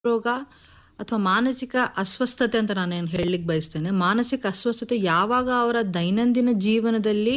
ರೋಗ ಅಥವಾ ಮಾನಸಿಕ ಅಸ್ವಸ್ಥತೆ ಅಂತ ನಾನೇನು ಹೇಳಲಿಕ್ಕೆ ಬಯಸ್ತೇನೆ ಮಾನಸಿಕ ಅಸ್ವಸ್ಥತೆ ಯಾವಾಗ ಅವರ ದೈನಂದಿನ ಜೀವನದಲ್ಲಿ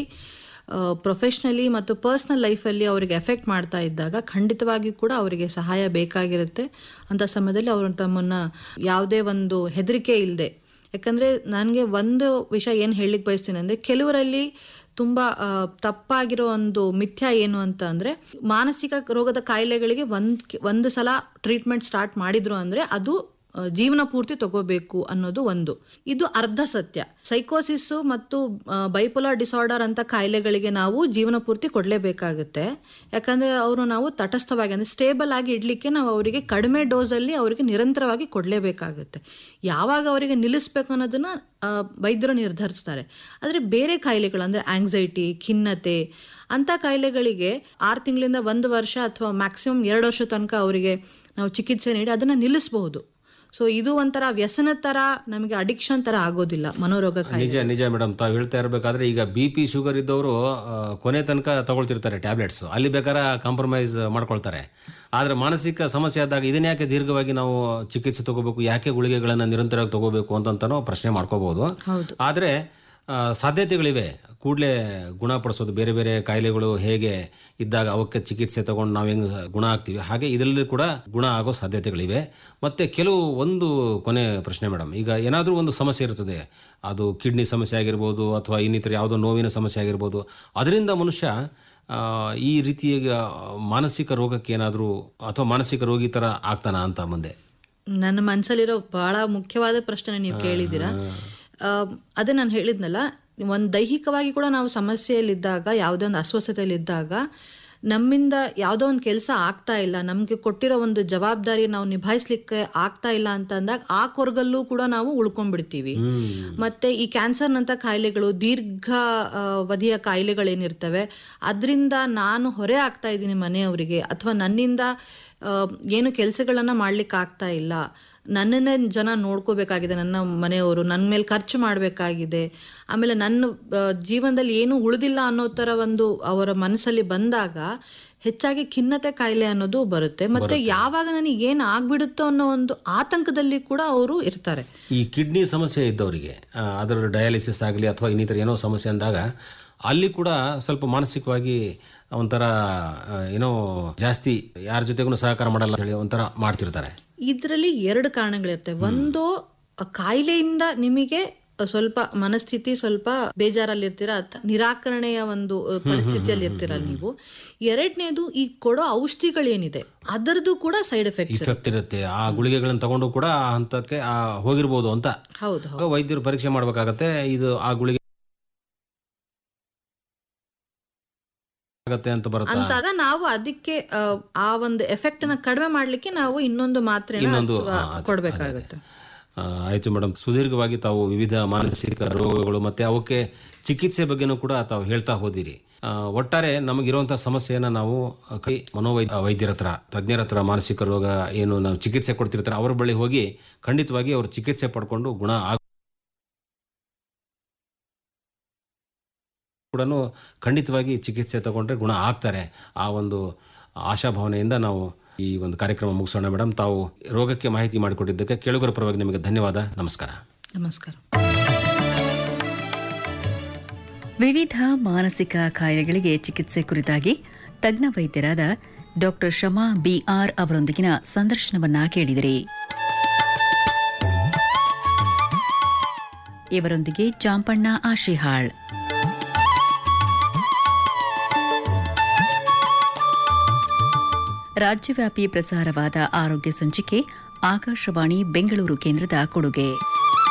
ಪ್ರೊಫೆಷ್ನಲಿ ಮತ್ತು ಪರ್ಸ್ನಲ್ ಲೈಫಲ್ಲಿ ಅವರಿಗೆ ಎಫೆಕ್ಟ್ ಮಾಡ್ತಾ ಇದ್ದಾಗ ಖಂಡಿತವಾಗಿ ಕೂಡ ಅವರಿಗೆ ಸಹಾಯ ಬೇಕಾಗಿರುತ್ತೆ ಅಂಥ ಸಮಯದಲ್ಲಿ ಅವರು ತಮ್ಮನ್ನು ಯಾವುದೇ ಒಂದು ಹೆದರಿಕೆ ಇಲ್ಲದೆ ಯಾಕಂದರೆ ನನಗೆ ಒಂದು ವಿಷಯ ಏನು ಹೇಳಲಿಕ್ಕೆ ಬಯಸ್ತೀನಿ ಅಂದರೆ ಕೆಲವರಲ್ಲಿ ತುಂಬ ಆ, ತಪ್ಪಾಗಿರೋ ಒಂದು ಮಿಥ್ಯ ಏನು ಅಂತ ಅಂದರೆ ಮಾನಸಿಕ ರೋಗದ ಕಾಯಿಲೆಗಳಿಗೆ ಒಂದು ಒಂದು ಸಲ ಟ್ರೀಟ್ಮೆಂಟ್ ಸ್ಟಾರ್ಟ್ ಮಾಡಿದ್ರು ಅಂದರೆ ಅದು ಆ, ಜೀವನ ಪೂರ್ತಿ ತಗೋಬೇಕು ಅನ್ನೋದು ಒಂದು ಇದು ಅರ್ಧ ಸತ್ಯ ಸೈಕೋಸಿಸ್ ಮತ್ತು ಬೈಪೋಲಾರ್ ಡಿಸಾರ್ಡರ್ ಅಂತ ಕಾಯಿಲೆಗಳಿಗೆ ನಾವು ಜೀವನ ಪೂರ್ತಿ ಕೊಡಲೇಬೇಕಾಗುತ್ತೆ ಯಾಕಂದರೆ ಅವರು ನಾವು ತಟಸ್ಥವಾಗಿ ಅಂದರೆ ಸ್ಟೇಬಲ್ ಆಗಿ ಇಡಲಿಕ್ಕೆ ನಾವು ಅವರಿಗೆ ಕಡಿಮೆ ಡೋಸಲ್ಲಿ ಅವರಿಗೆ ನಿರಂತರವಾಗಿ ಕೊಡಲೇಬೇಕಾಗುತ್ತೆ ಯಾವಾಗ ಅವರಿಗೆ ನಿಲ್ಲಿಸ್ಬೇಕು ಅನ್ನೋದನ್ನ ಆ, ವೈದ್ಯರು ನಿರ್ಧರಿಸ್ತಾರೆ ಆದರೆ ಬೇರೆ ಕಾಯಿಲೆಗಳು ಅಂದರೆ ಆಂಗ್ಸೈಟಿ ಖಿನ್ನತೆ ಅಂಥ ಕಾಯಿಲೆಗಳಿಗೆ ಆರು ತಿಂಗಳಿಂದ ಒಂದು ವರ್ಷ ಅಥವಾ ಮ್ಯಾಕ್ಸಿಮಮ್ ಎರಡು ವರ್ಷ ತನಕ ಅವರಿಗೆ ನಾವು ಚಿಕಿತ್ಸೆ ನೀಡಿ ಅದನ್ನು ನಿಲ್ಲಿಸಬಹುದು ಸೊ ಇದು ಒಂಥರ ವ್ಯಸನ ಥರ ನಮಗೆ ಅಡಿಕ್ಷನ್ ಥರ ಆಗೋದಿಲ್ಲ ಮನೋರೋಗ ಕಾಯಿಲೆ ನಿಜ ನಿಜ ಮೇಡಮ್ ತಾವು ಹೇಳ್ತಾ ಇರಬೇಕಾದ್ರೆ ಈಗ ಬಿ ಪಿ ಶುಗರ್ ಇದ್ದವರು ಆ, ಕೊನೆ ತನಕ ತಗೊಳ್ತಿರ್ತಾರೆ ಟ್ಯಾಬ್ಲೆಟ್ಸ್ ಅಲ್ಲಿ ಬೇಕಾದ್ರೆ ಕಾಂಪ್ರಮೈಸ್ ಮಾಡ್ಕೊಳ್ತಾರೆ ಆದರೆ ಮಾನಸಿಕ ಸಮಸ್ಯೆ ಆದಾಗ ಇದನ್ನ ಯಾಕೆ ದೀರ್ಘವಾಗಿ ನಾವು ಚಿಕಿತ್ಸೆ ತಗೋಬೇಕು ಯಾಕೆ ಗುಳಿಗೆಗಳನ್ನು ನಿರಂತರವಾಗಿ ತಗೋಬೇಕು ಅಂತಂತಾನೋ ಪ್ರಶ್ನೆ ಮಾಡ್ಕೋಬಹುದು ಹೌದು ಆದರೆ ಆ, ಸಾಧ್ಯತೆಗಳಿವೆ ಕೂಡಲೇ ಗುಣಪಡಿಸೋದು ಬೇರೆ ಬೇರೆ ಕಾಯಿಲೆಗಳು ಹೇಗೆ ಇದ್ದಾಗ ಅವಕ್ಕೆ ಚಿಕಿತ್ಸೆ ತಗೊಂಡು ನಾವು ಹೆಂಗೆ ಗುಣ ಆಗ್ತೀವಿ ಹಾಗೆ ಇದರಲ್ಲಿ ಕೂಡ ಗುಣ ಆಗೋ ಸಾಧ್ಯತೆಗಳಿವೆ ಮತ್ತೆ ಕೆಲವು ಒಂದು ಕೊನೆ ಪ್ರಶ್ನೆ ಮೇಡಮ್ ಈಗ ಏನಾದರೂ ಒಂದು ಸಮಸ್ಯೆ ಇರ್ತದೆ ಅದು ಕಿಡ್ನಿ ಸಮಸ್ಯೆ ಆಗಿರ್ಬೋದು ಅಥವಾ ಇನ್ನಿತರ ಯಾವುದೋ ನೋವಿನ ಸಮಸ್ಯೆ ಆಗಿರ್ಬೋದು ಅದರಿಂದ ಮನುಷ್ಯ ಆ, ಈ ರೀತಿಯ ಮಾನಸಿಕ ರೋಗಕ್ಕೆ ಏನಾದರೂ ಅಥವಾ ಮಾನಸಿಕ ರೋಗಿ ಥರ ಆಗ್ತಾನ ಅಂತ ಮುಂದೆ ನನ್ನ ಮನಸ್ಸಲ್ಲಿರೋ ಬಹಳ ಮುಖ್ಯವಾದ ಪ್ರಶ್ನೆ ನೀವು ಕೇಳಿದ್ದೀರಾ ಆ, ಅದೇ ನಾನು ಹೇಳಿದ್ನಲ್ಲ ಒಂದು ದೈಹಿಕವಾಗಿ ಕೂಡ ನಾವು ಸಮಸ್ಯೆಯಲ್ಲಿದ್ದಾಗ ಯಾವುದೇ ಒಂದು ಅಸ್ವಸ್ಥತೆಯಲ್ಲಿದ್ದಾಗ ನಮ್ಮಿಂದ ಯಾವುದೋ ಒಂದು ಕೆಲಸ ಆಗ್ತಾ ಇಲ್ಲ ನಮಗೆ ಕೊಟ್ಟಿರೋ ಒಂದು ಜವಾಬ್ದಾರಿ ನಾವು ನಿಭಾಯಿಸ್ಲಿಕ್ಕೆ ಆಗ್ತಾ ಇಲ್ಲ ಅಂತ ಅಂದಾಗ ಆ ಕೊರಗಲ್ಲೂ ಕೂಡ ನಾವು ಉಳ್ಕೊಂಡ್ಬಿಡ್ತೀವಿ ಮತ್ತೆ ಈ ಕ್ಯಾನ್ಸರ್ನಂಥ ಕಾಯಿಲೆಗಳು ದೀರ್ಘ ಆ, ಅವಧಿಯ ಕಾಯಿಲೆಗಳೇನಿರ್ತವೆ ಅದರಿಂದ ನಾನು ಹೊರೆ ಆಗ್ತಾ ಇದ್ದೀನಿ ಮನೆಯವರಿಗೆ ಅಥವಾ ನನ್ನಿಂದ ಆ, ಏನು ಕೆಲಸಗಳನ್ನ ಮಾಡ್ಲಿಕ್ಕೆ ಆಗ್ತಾ ಇಲ್ಲ ನನ್ನನ್ನೇ ಜನ ನೋಡ್ಕೋಬೇಕಾಗಿದೆ ನನ್ನ ಮನೆಯವರು ನನ್ನ ಮೇಲೆ ಖರ್ಚು ಮಾಡಬೇಕಾಗಿದೆ ಆಮೇಲೆ ನನ್ನ ಆ, ಜೀವನದಲ್ಲಿ ಏನು ಉಳಿದಿಲ್ಲ ಅನ್ನೋ ಥರ ಒಂದು ಅವರ ಮನಸ್ಸಲ್ಲಿ ಬಂದಾಗ ಹೆಚ್ಚಾಗಿ ಖಿನ್ನತೆ ಕಾಯಿಲೆ ಅನ್ನೋದು ಬರುತ್ತೆ ಮತ್ತೆ ಯಾವಾಗ ನನಗೆ ಏನು ಆಗ್ಬಿಡುತ್ತೋ ಅನ್ನೋ ಒಂದು ಆತಂಕದಲ್ಲಿ ಕೂಡ ಅವರು ಇರ್ತಾರೆ ಈ ಕಿಡ್ನಿ ಸಮಸ್ಯೆ ಇದ್ದವರಿಗೆ ಆ, ಅದರ ಡಯಾಲಿಸಿಸ್ ಆಗಲಿ ಅಥವಾ ಇನ್ನಿತರ ಏನೋ ಸಮಸ್ಯೆ ಅಂದಾಗ ಅಲ್ಲಿ ಕೂಡ ಸ್ವಲ್ಪ ಮಾನಸಿಕವಾಗಿ ಒಂಥರ ಆ, ಏನೋ ಜಾಸ್ತಿ ಯಾರ ಜೊತೆಗೂ ಸಹಕಾರ ಮಾಡಲ್ಲ ಅಂತ ಹೇಳಿ ಒಂಥರ ಮಾಡ್ತಿರ್ತಾರೆ ಇದರಲ್ಲಿ ಎರಡು ಕಾರಣಗಳಿರ್ತವೆ ಒಂದು ಆ ಕಾಯಿಲೆಯಿಂದ ನಿಮಗೆ ಸ್ವಲ್ಪ ಮನಸ್ಥಿತಿ ಸ್ವಲ್ಪ ಬೇಜಾರಲ್ಲಿರ್ತೀರ ಅಥವಾ ನಿರಾಕರಣೆಯ ಒಂದು ಅ, ಪರಿಸ್ಥಿತಿಯಲ್ಲಿ ಇರ್ತೀರ ನೀವು ಎರಡನೇದು ಈ ಕೊಡೋ ಔಷಧಿಗಳೇನಿದೆ ಅದರದ್ದು ಕೂಡ ಸೈಡ್ ಎಫೆಕ್ಟ್ಸ್ ಇಫೆಕ್ಟ್ ಇರುತ್ತೆ ಆ ಗುಳಿಗೆಗಳನ್ನು ತಗೊಂಡು ಕೂಡ ಆ ಹಂತಕ್ಕೆ ಆ ಹೋಗಿರ್ಬೋದು ಅಂತ ಹೌದು ಹೌದು ಆಗ ವೈದ್ಯರು ಪರೀಕ್ಷೆ ಮಾಡ್ಬೇಕಾಗತ್ತೆ ಇದು ಆ ಗುಳಿಗೆ ಆಗತ್ತೆ ಅಂತ ಬರುತ್ತಾ ಅಂತಾಗ ನಾವು ಅದಕ್ಕೆ ಆ, ಆ ಒಂದು ಎಫೆಕ್ಟ್ ನ ಕಡಿಮೆ ಮಾಡ್ಲಿಕ್ಕೆ ನಾವು ಇನ್ನೊಂದು ಮಾತ್ರೆನ ಇನ್ನೊಂದು, ಅಥವಾ ಆ, ಅದೇ, ಕೊಡ್ಬೇಕಾಗುತ್ತೆ ಆ, ಆಯ್ತು ಮೇಡಮ್ ಸುದೀರ್ಘವಾಗಿ ತಾವು ವಿವಿಧ ಮಾನಸಿಕ ರೋಗಗಳು ಮತ್ತೆ ಅವಕ್ಕೆ ಚಿಕಿತ್ಸೆ ಬಗ್ಗೆನೂ ಕೂಡ ತಾವು ಹೇಳ್ತಾ ಹೋದಿರಿ ಆ, ಒಟ್ಟಾರೆ ನಮಗಿರುವಂತಹ ಸಮಸ್ಯೆಯನ್ನ ನಾವು ಕೈ ಮನೋವೈದ್ಯ ವೈದ್ಯರ ಹತ್ರ ತಜ್ಞರ ಹತ್ರ ಮಾನಸಿಕ ರೋಗ ಏನು ನಾವು ಚಿಕಿತ್ಸೆ ಕೊಡ್ತಿರ್ತಾರೆ ಅವ್ರ ಬಳಿ ಹೋಗಿ ಖಂಡಿತವಾಗಿ ಅವ್ರು ಚಿಕಿತ್ಸೆ ಪಡ್ಕೊಂಡು ಗುಣ ಆಗ ಕೂಡ ಖಂಡಿತವಾಗಿ ಚಿಕಿತ್ಸೆ ತಗೊಂಡ್ರೆ ಗುಣ ಆಗ್ತಾರೆ ಆ ಒಂದು ಆಶಾಭಾವನೆಯಿಂದ ನಾವು ಈ ಒಂದು ಕಾರ್ಯಕ್ರಮ ಮುಗಿಸೋಣ ಮೇಡಮ್ ತಾವು ರೋಗಕ್ಕೆ ಮಾಹಿತಿ ಮಾಡಿಕೊಟ್ಟಿದ್ದಕ್ಕೆ ಕೇಳುಗರ ಪರವಾಗಿ ನಿಮಗೆ ಧನ್ಯವಾದ ನಮಸ್ಕಾರ ನಮಸ್ಕಾರ ವಿವಿಧ ಮಾನಸಿಕ ಕಾಯಿಲೆಗಳಿಗೆ ಚಿಕಿತ್ಸೆ ಕುರಿತಾಗಿ ತಜ್ಞ ವೈದ್ಯರಾದ ಡಾಕ್ಟರ್ ಶಮಾ ಬಿಆರ್ ಅವರೊಂದಿಗಿನ ಸಂದರ್ಶನವನ್ನ ಕೇಳಿದಿರಿ ಇವರೊಂದಿಗೆ ಚಾಂಪಣ್ಣ ಆಶಿಹಾಳ್ ರಾಜ್ಯವ್ಯಾಪಿ ಪ್ರಸಾರವಾದ ಆರೋಗ್ಯ ಸಂಚಿಕೆ ಆಕಾಶವಾಣಿ ಬೆಂಗಳೂರು ಕೇಂದ್ರದ ಕೊಡುಗೆ